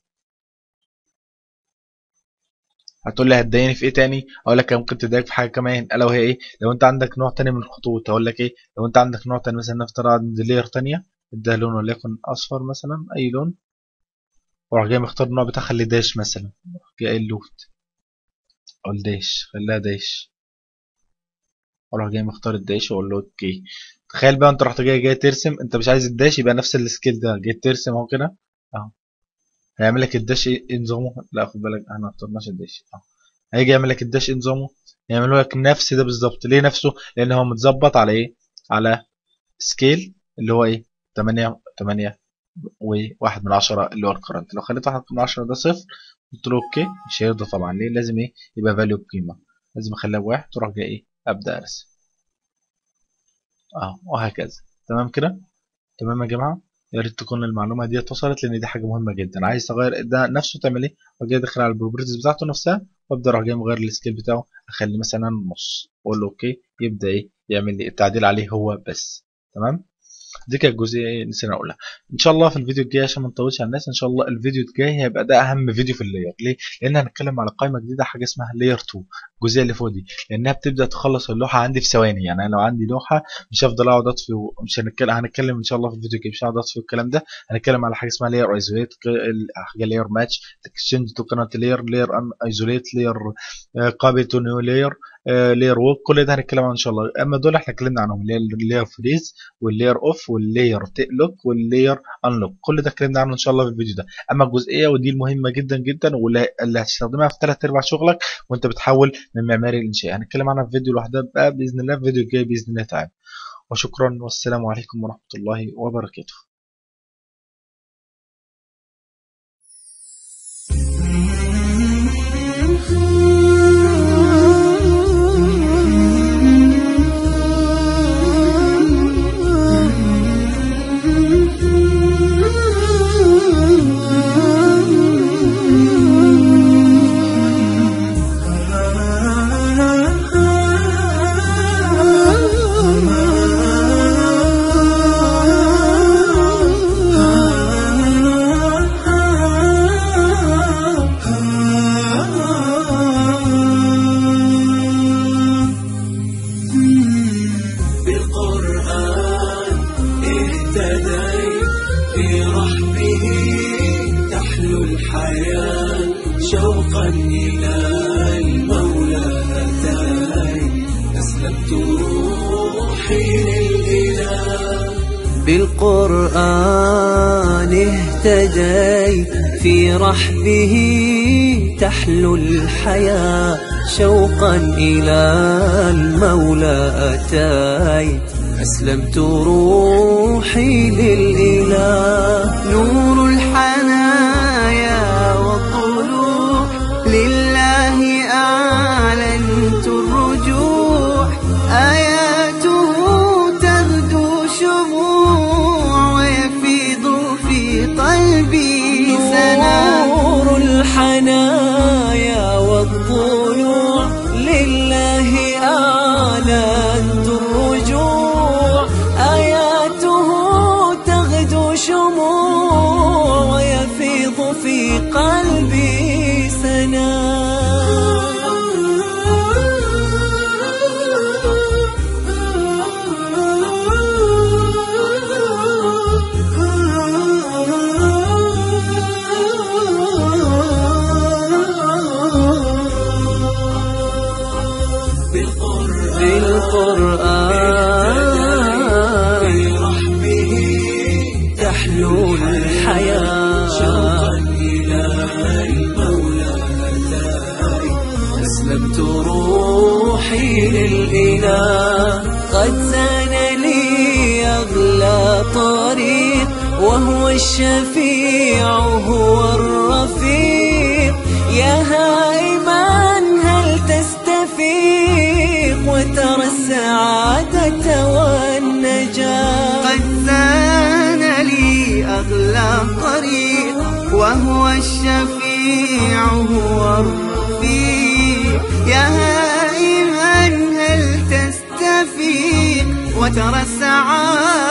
هتقول لي هتضايقني في ايه تاني اقول لك ممكن تضايقك في حاجه كمان الا وهي ايه لو انت عندك نوع تاني من الخطوط اقول لك ايه لو انت عندك نوع تاني مثلا نفترض عند لير تانية اديها لون وليكن اصفر مثلا اي لون وراح جاي مختار النوع بتاعها خليه داش مثلا جاي قايل لوت اقول داش خليها داش واروح جاي مختار الداش واقول له اوكي تخيل بقى انت رحت جاي جاي ترسم انت مش عايز الداش يبقى نفس السكيل ده جاي ترسم اهو كده اهو هيعمل لك الداش ايه نظامه لا خد بالك احنا ما اخترناش الداش اهو هيجي يعمل لك الداش ايه نظامه يعمل لك نفس ده بالظبط ليه نفسه لان هو متظبط على ايه على سكيل اللي هو ايه 8 8 وواحد من عشرة اللي هو الكرنت لو خليت واحد من عشرة ده صفر قلت له اوكي مش هيرضى طبعا ليه لازم ايه يبقى فاليو بقيمة لازم اخليها بواحد تروح جاي ايه ابدا ارسم اه وهكذا تمام كده تمام يا جماعه يا ريت تكون المعلومه دي وصلت لان دي حاجه مهمه جدا عايز تغير ده نفسه تعمل ايه وجاي داخل على البروبرتيز بتاعته نفسها وابدا اروح جاي مغير السكيل بتاعه اخليه مثلا نص اقول له اوكي يبدا ايه يعمل لي التعديل عليه هو بس تمام دي كانت جزئيه نسينا اقولها ان شاء الله في الفيديو الجاي عشان ما نطولش على الناس ان شاء الله الفيديو الجاي هيبقى ده اهم فيديو في اللاير ليه لان هنتكلم على قائمه جديده حاجه اسمها لاير 2 الجزئيه اللي فوق دي لانها بتبدا تخلص اللوحه عندي في ثواني يعني انا لو عندي لوحه مش هفضل اقعد اطفي مش هنتكلم هنتكلم ان شاء الله في الفيديو الجاي مش هقعد اطفي والكلام ده هنتكلم على حاجه اسمها لاير ايزوليت حاجه لاير ماتش اكسشينج تو كانت لاير لاير ان ايزوليت لاير قابل تو نيو لاير لاير ووك كل ده هنتكلم عنه ان شاء الله اما دول احنا اتكلمنا عنهم اللي هي اللاير فريز واللاير اوف واللاير لوك واللاير انلوك كل ده اتكلمنا عنه ان شاء الله في الفيديو ده اما الجزئيه ودي المهمه جدا جدا واللي هتستخدمها في ثلاث ارباع شغلك وانت بتحول من معماري لانشاء هنتكلم عنها في فيديو لوحدها بقى باذن الله في الفيديو الجاي باذن الله تعالى وشكرا والسلام عليكم ورحمه الله وبركاته Ah شوقا إلى المولى أتاي أسلمت روحي للإله بالقرآن اهتديت في رحبه تحلو الحياة شوقا إلى المولى أتيت أسلمت روحي للإله نور الحنايا والطلوع لله أعلنت الرجوع آياته تغدو شموع ويفيض في قلبي سنا نور الحنايا والطلوع لله أعلنت الرجوع آياته تغدو شموع ويفيض في قلبي سنا بالقرآن تحلو الحياة شوقا إلى المولى أسلمت روحي للإله قد زان لي أغلى طريق وهو الشفيع هو الرفيق يا هائما هل تستفيق وترى السعادة والنجاة قد زان لي أغلى طريق وهو الشفيع هو الرفيق يا هائما هل تستفيق وترى السعادة